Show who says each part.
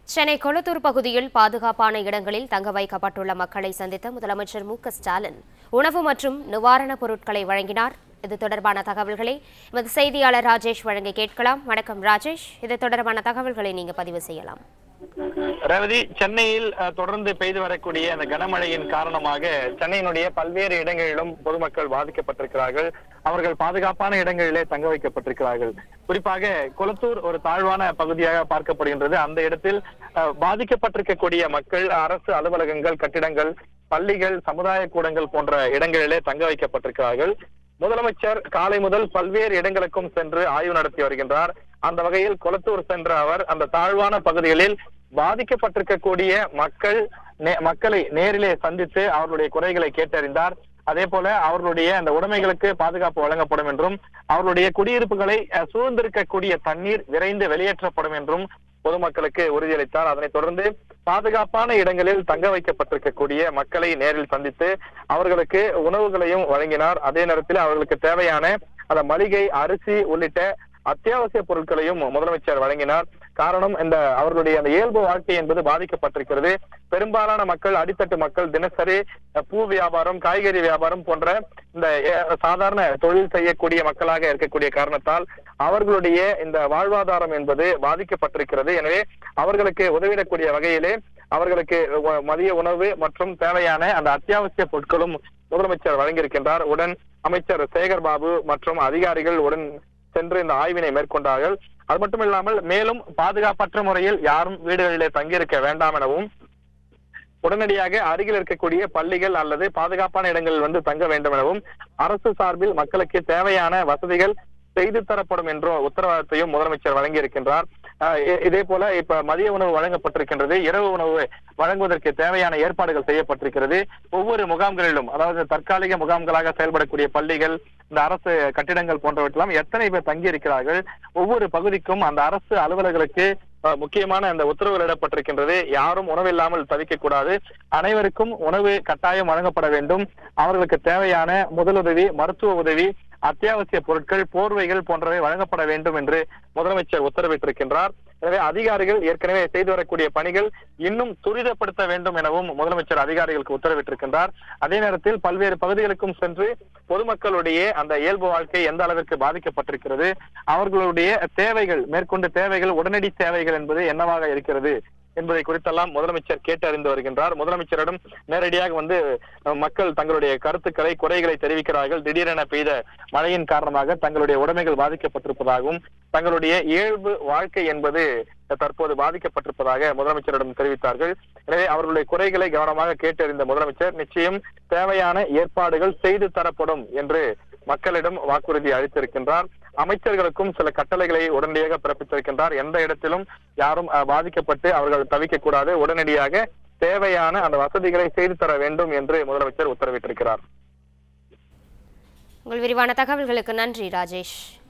Speaker 1: சென்னை கொளத்தூர் பகுதியில் பாதுகாப்பான இடங்களில் தங்க வைக்கப்பட்டுள்ள மக்களை சந்தித்த முதலமைச்சர் மு க ஸ்டாலின் உணவு மற்றும் நிவாரணப் பொருட்களை வழங்கினார் இது தொடர்பான தகவல்களை எமது செய்தியாளர் ராஜேஷ் வழங்க கேட்கலாம் வணக்கம் ராஜேஷ் இது தொடர்பான தகவல்களை நீங்க பதிவு செய்யலாம்
Speaker 2: ரேவதி சென்னையில் அஹ், தொடர்ந்து பெய்து வரக்கூடிய அந்த கனமழையின் காரணமாக சென்னையினுடைய பல்வேறு இடங்களிலும் பொதுமக்கள் பாதிக்கப்பட்டிருக்கிறார்கள் அவர்கள் பாதுகாப்பான இடங்களிலே தங்க வைக்கப்பட்டிருக்கிறார்கள் குறிப்பாக கொளத்தூர் ஒரு தாழ்வான பகுதியாக பார்க்கப்படுகின்றது அந்த இடத்தில் அஹ், பாதிக்கப்பட்டிருக்கக்கூடிய மக்கள் அரசு அலுவலகங்கள் கட்டிடங்கள் பள்ளிகள் சமுதாய கூடங்கள் போன்ற இடங்களிலே தங்க வைக்கப்பட்டிருக்கிறார்கள் முதலமைச்சர் காலை முதல் பல்வேறு இடங்களுக்கும் சென்று ஆய்வு நடத்தி வருகின்றார் அந்த வகையில் கொளத்தூர் சென்ற அவர் அந்த தாழ்வான பகுதிகளில் பாதிக்கப்பட்டிருக்கக்கூடிய மக்கள் நே- மக்களை நேரிலே சந்தித்து அவர்களுடைய குறைகளை கேட்டறிந்தார் அதே போல அவர்களுடைய அந்த உடைமைகளுக்கு பாதுகாப்பு வழங்கப்படும் என்றும் அவர்களுடைய குடியிருப்புகளை அஹ், சூழ்ந்திருக்கக்கூடிய தண்ணீர் விரைந்து வெளியேற்றப்படும் என்றும் பொதுமக்களுக்கு உறுதியளித்தார் அதனைத் தொடர்ந்து பாதுகாப்பான இடங்களில் தங்க வைக்கப்பட்டிருக்கக்கூடிய மக்களை நேரில் சந்தித்து அவர்களுக்கு உணவுகளையும் வழங்கினார் அதே நேரத்தில் அவர்களுக்கு தேவையான அந்த மளிகை அரிசி உள்ளிட்ட அத்தியாவசிய பொருட்களையும் முதலமைச்சர் வழங்கினார் காரணம் இந்த அவர்களுடைய அந்த இயல்பு வாழ்க்கை என்பது பாதிக்கப்பட்டிருக்கிறது பெரும்பாலான மக்கள் அடித்தட்டு மக்கள் தினசரி அஹ், பூ வியாபாரம் காய்கறி வியாபாரம் போன்ற இந்த அஹ், சாதாரண தொழில் செய்யக்கூடிய மக்களாக இருக்கக்கூடிய காரணத்தால் அவர்களுடைய இந்த வாழ்வாதாரம் என்பது பாதிக்கப்பட்டிருக்கிறது எனவே அவர்களுக்கு உதவிடக்கூடிய வகையிலே அவர்களுக்கு உ- மதிய உணவு மற்றும் தேவையான அந்த அத்தியாவசிய பொருட்களும் முதலமைச்சர் வழங்கியிருக்கின்றார் உடன் அமைச்சர் சேகர் பாபு மற்றும் அதிகாரிகள் உடன் சென்று இந்த ஆய்வினை மேற்கொண்டார்கள் அது மட்டும் இல்லாமல் மேலும் பாதுகாப்பற்ற முறையில் யாரும் வீடுகளிலே தங்கியிருக்க வேண்டாம் எனவும் உடனடியாக அருகில் இருக்கக்கூடிய பள்ளிகள் அல்லது பாதுகாப்பான இடங்களில் வந்து தங்க வேண்டும் எனவும் அரசு சார்பில் மக்களுக்கு தேவையான வசதிகள் செய்து தரப்படும் என்ற உத்தரவாதத்தையும் முதலமைச்சர் வழங்கியிருக்கின்றார் அஹ் இ- இதே போல இப்ப மதிய உணவு வழங்கப்பட்டிருக்கின்றது இரவு உணவு வழங்குவதற்கு தேவையான ஏற்பாடுகள் செய்யப்பட்டிருக்கிறது ஒவ்வொரு முகாம்களிலும் அதாவது தற்காலிக முகாம்களாக செயல்படக்கூடிய பள்ளிகள் இந்த அரசு கட்டிடங்கள் போன்றவற்றெல்லாம் எத்தனை பேர் தங்கி இருக்கிறார்கள் ஒவ்வொரு பகுதிக்கும் அந்த அரசு அலுவலர்களுக்கு அஹ், முக்கியமான அந்த உத்தரவுகள் இடப்பட்டிருக்கின்றது யாரும் உணவில்லாமல் தவிக்க கூடாது அனைவருக்கும் உணவு கட்டாயம் வழங்கப்பட வேண்டும் அவர்களுக்கு தேவையான முதலுதவி மருத்துவ உதவி அத்தியாவசிய பொருட்கள் போர்வைகள் போன்றவை வழங்கப்பட வேண்டும் என்று முதலமைச்சர் உத்தரவிட்டிருக்கின்றார் எனவே அதிகாரிகள் ஏற்கனவே செய்து வரக்கூடிய பணிகள் இன்னும் துரிதப்படுத்த வேண்டும் எனவும் முதலமைச்சர் அதிகாரிகளுக்கு உத்தரவிட்டிருக்கின்றார் அதே நேரத்தில் பல்வேறு பகுதிகளுக்கும் சென்று பொதுமக்களுடைய அந்த இயல்பு வாழ்க்கை எந்த அளவிற்கு பாதிக்கப்பட்டிருக்கிறது அவர்களுடைய தேவைகள் மேற்கொண்டு தேவைகள் உடனடி தேவைகள் என்பது என்னவாக இருக்கிறது என்பதை குறித்தெல்லாம் முதலமைச்சர் கேட்டு அறிந்து வருகின்றார் முதலமைச்சரிடம் நேரடியாக வந்து அஹ், மக்கள் தங்களுடைய கருத்துக்களை குறைகளை தெரிவிக்கிறார்கள் திடீரென பெய்த மழையின் காரணமாக தங்களுடைய உடைமைகள் பாதிக்கப்பட்டிருப்பதாகவும் தங்களுடைய இயல்பு வாழ்க்கை என்பது தற்போது பாதிக்கப்பட்டிருப்பதாக முதலமைச்சரிடம் தெரிவித்தார்கள் எனவே அவர்களுடைய குறைகளை கவனமாக கேட்டறிந்த முதலமைச்சர் நிச்சயம் தேவையான ஏற்பாடுகள் செய்து தரப்படும் என்று மக்களிடம் வாக்குறுதி அளித்திருக்கின்றார் அமைச்சர்களுக்கும் சில கட்டளைகளை உடனடியாக பிறப்பித்திருக்கின்றார் எந்த இடத்திலும் யாரும் அஹ், பாதிக்கப்பட்டு அவர்கள் தவிக்க கூடாது உடனடியாக தேவையான அந்த வசதிகளை செய்து தர வேண்டும் என்று முதலமைச்சர் உத்தரவிட்டிருக்கிறார்
Speaker 1: உங்கள் விரிவான தகவல்களுக்கு நன்றி ராஜேஷ்